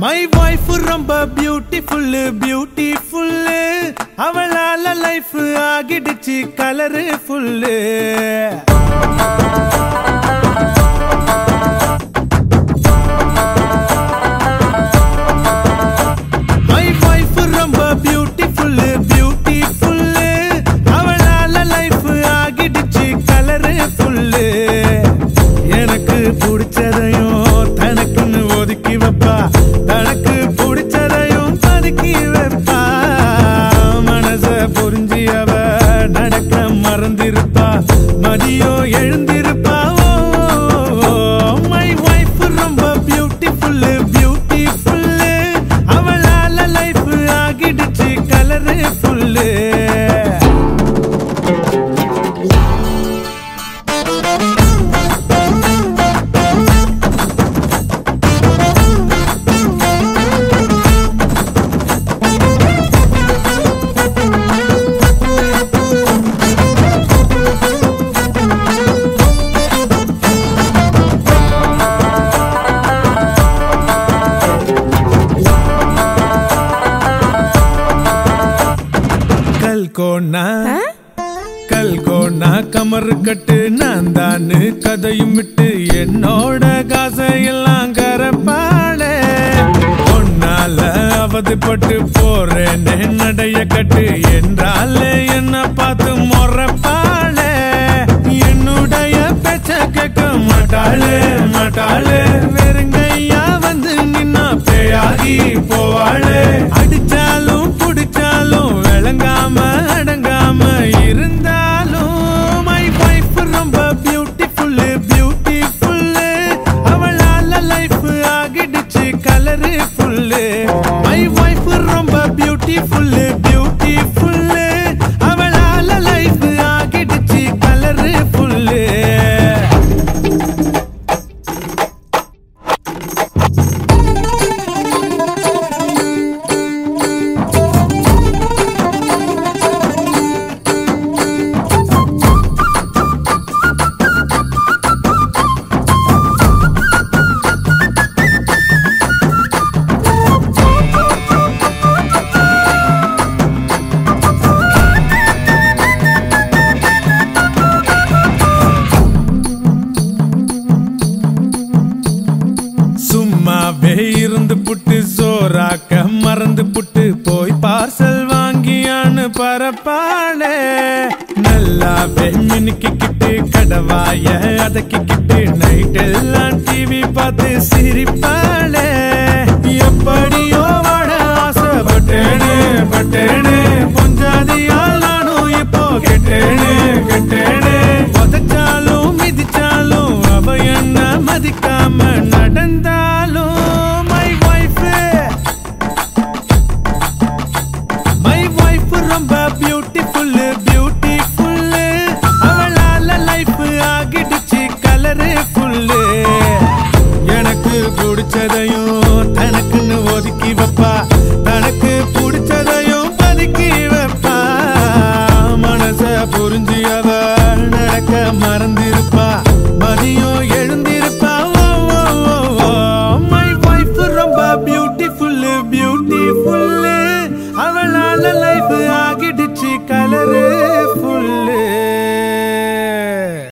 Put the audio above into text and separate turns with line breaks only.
my wife ரொம்ப beautiful beautiful அவளால life ஆகிடுச்சு கலரு ஃபுல்லு மை வைஃப் ரொம்ப பியூட்டிஃபுல் பியூட்டிஃபுல் அவளால லைஃப் ஆகிடுச்சு கலரு ஃபுல்லு எனக்கு பிடிச்சதையும் தனக்குன்னு ஒதுக்கி வைப்பா தனக்கு பிடிச்சதையும் பதுக்கி வைப்பா மனச புரிஞ்சு அவ நடக்க மறந்திருப்பா மதியம் எழுந்திருப்பா மை வைஃப் ரொம்ப பியூட்டிஃபுல் பியூட்டிஃபுல் அவளால லைஃப் ஆகிடுச்சு கலரு ஃபுல்லு கல்கோனா கல்கோனா கமரு கட்டு நான் தானு கதையும் விட்டு என்னோட காசையெல்லாம் கரப்பாளே பொன்னால அவதிப்பட்டு போறேனே நடைய கட்டு என்றாலே என்ன பார்த்து முறப்பாளே என்னுடைய பேச்ச கேட்க மாட்டாளே மாட்டாளே வெறுங்கையா வந்து நின்னா பேயாகி போவாளே அடிச்சாலும் புடிச்சாலும் விளங்காம அடங்காம இருந்தாலும் மை வைஃப் ரொம்ப பியூட்டிஃபுல் பியூட்டிஃபுல் அவளால லைஃப் ஆகிடுச்சு கலரு ஃபுல்லு மை வைஃப் ரொம்ப பியூட்டிஃபுல் பியூட்டிஃபுல் அவளால லைஃப் ஆகிடுச்சு கலரு ஃபுல்லு சும்மாவே இருந்து புட்டு சோறாக்க மறந்து புட்டு போய் பார்சல் வாங்கியான்னு பரப்பாளே நல்லாவே மினுக்கிக்கிட்டு கடவாய அதக்கிக்கிட்டு நைட் எல்லாம் டிவி பார்த்து சிரிப்பாளே எப்படியோ வாட ஆசைப்பட்டேனே பட்டேனே பொஞ்சாதியால் நானும் இப்போ கெட்டேனே கெட்டேனே உதச்சாலும் மிதிச்சாலும் அவ என்ன மதிக்காம நடந்தாலும் மை வைஃப் மை வைஃப் ரொம்ப பியூட்டிஃபுல் பியூட்டிஃபுல் அவளால லைஃப் ஆகிடுச்சு கலரு ஃபுல்லு எனக்கு பிடிச்சதையும் தனக்குன்னு ஒதுக்கி வைப்பா தனக்கு பிடிச்சதையும் பதுக்கி வைப்பா மனச புரிஞ்சு அவ நடக்க மறந்திருப்பா மதியம் எழுந்திருப்பா மை வைஃப் ரொம்ப பியூட்டிஃபுல் பியூட்டிஃபுல் அவளால லைஃப் ஆகி